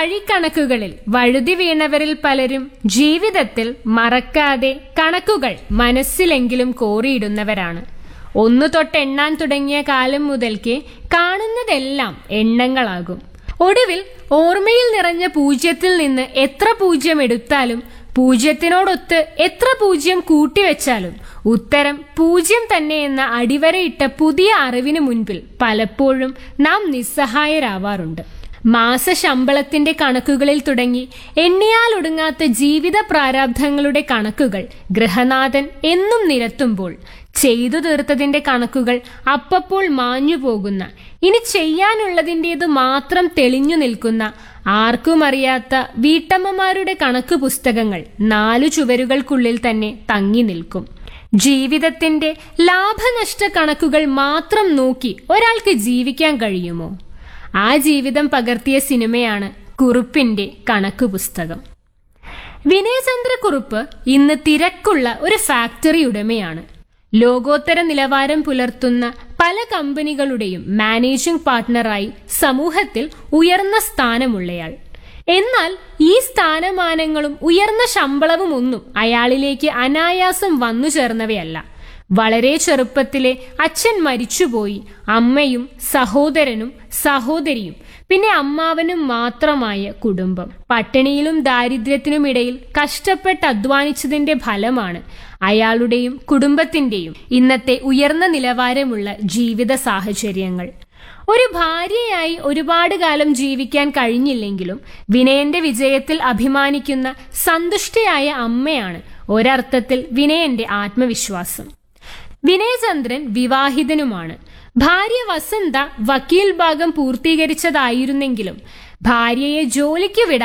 വഴിക്കണക്കുകളിൽ വഴുതി വീണവരിൽ പലരും ജീവിതത്തിൽ മറക്കാതെ കണക്കുകൾ മനസ്സിലെങ്കിലും കോറിയിടുന്നവരാണ് ഒന്നു തൊട്ടെണ്ണാൻ തുടങ്ങിയ കാലം മുതൽക്കേ കാണുന്നതെല്ലാം എണ്ണങ്ങളാകും ഒടുവിൽ ഓർമ്മയിൽ നിറഞ്ഞ പൂജ്യത്തിൽ നിന്ന് എത്ര പൂജ്യം എടുത്താലും പൂജ്യത്തിനോടൊത്ത് എത്ര പൂജ്യം കൂട്ടിവെച്ചാലും ഉത്തരം പൂജ്യം തന്നെ എന്ന അടിവരയിട്ട പുതിയ അറിവിന് മുൻപിൽ പലപ്പോഴും നാം നിസ്സഹായരാവാറുണ്ട് മാസശമ്പളത്തിന്റെ കണക്കുകളിൽ തുടങ്ങി എണ്ണിയാലൊടുങ്ങാത്ത ജീവിത പ്രാരാബ്ധങ്ങളുടെ കണക്കുകൾ ഗൃഹനാഥൻ എന്നും നിരത്തുമ്പോൾ ചെയ്തു തീർത്തതിന്റെ കണക്കുകൾ അപ്പപ്പോൾ മാഞ്ഞു പോകുന്ന ഇനി ചെയ്യാനുള്ളതിൻ്റെത് മാത്രം തെളിഞ്ഞു നിൽക്കുന്ന ആർക്കും അറിയാത്ത വീട്ടമ്മമാരുടെ കണക്ക് പുസ്തകങ്ങൾ നാലു ചുവരുകൾക്കുള്ളിൽ തന്നെ തങ്ങി നിൽക്കും ജീവിതത്തിന്റെ ലാഭനഷ്ട കണക്കുകൾ മാത്രം നോക്കി ഒരാൾക്ക് ജീവിക്കാൻ കഴിയുമോ ആ ജീവിതം പകർത്തിയ സിനിമയാണ് കുറുപ്പിന്റെ കണക്ക് പുസ്തകം വിനയചന്ദ്ര കുറുപ്പ് ഇന്ന് തിരക്കുള്ള ഒരു ഫാക്ടറി ഉടമയാണ് ലോകോത്തര നിലവാരം പുലർത്തുന്ന പല കമ്പനികളുടെയും മാനേജിംഗ് പാർട്ട്ണറായി സമൂഹത്തിൽ ഉയർന്ന സ്ഥാനമുള്ളയാൾ എന്നാൽ ഈ സ്ഥാനമാനങ്ങളും ഉയർന്ന ശമ്പളവും ഒന്നും അയാളിലേക്ക് അനായാസം വന്നു ചേർന്നവയല്ല വളരെ ചെറുപ്പത്തിലെ അച്ഛൻ മരിച്ചുപോയി അമ്മയും സഹോദരനും സഹോദരിയും പിന്നെ അമ്മാവനും മാത്രമായ കുടുംബം പട്ടിണിയിലും ദാരിദ്ര്യത്തിനുമിടയിൽ കഷ്ടപ്പെട്ട് അധ്വാനിച്ചതിന്റെ ഫലമാണ് അയാളുടെയും കുടുംബത്തിന്റെയും ഇന്നത്തെ ഉയർന്ന നിലവാരമുള്ള ജീവിത സാഹചര്യങ്ങൾ ഒരു ഭാര്യയായി ഒരുപാട് കാലം ജീവിക്കാൻ കഴിഞ്ഞില്ലെങ്കിലും വിനയന്റെ വിജയത്തിൽ അഭിമാനിക്കുന്ന സന്തുഷ്ടയായ അമ്മയാണ് ഒരർത്ഥത്തിൽ വിനയന്റെ ആത്മവിശ്വാസം വിനയചന്ദ്രൻ വിവാഹിതനുമാണ് ഭാര്യ വസന്ത വക്കീൽ ഭാഗം പൂർത്തീകരിച്ചതായിരുന്നെങ്കിലും ഭാര്യയെ ജോലിക്ക് വിടാൻ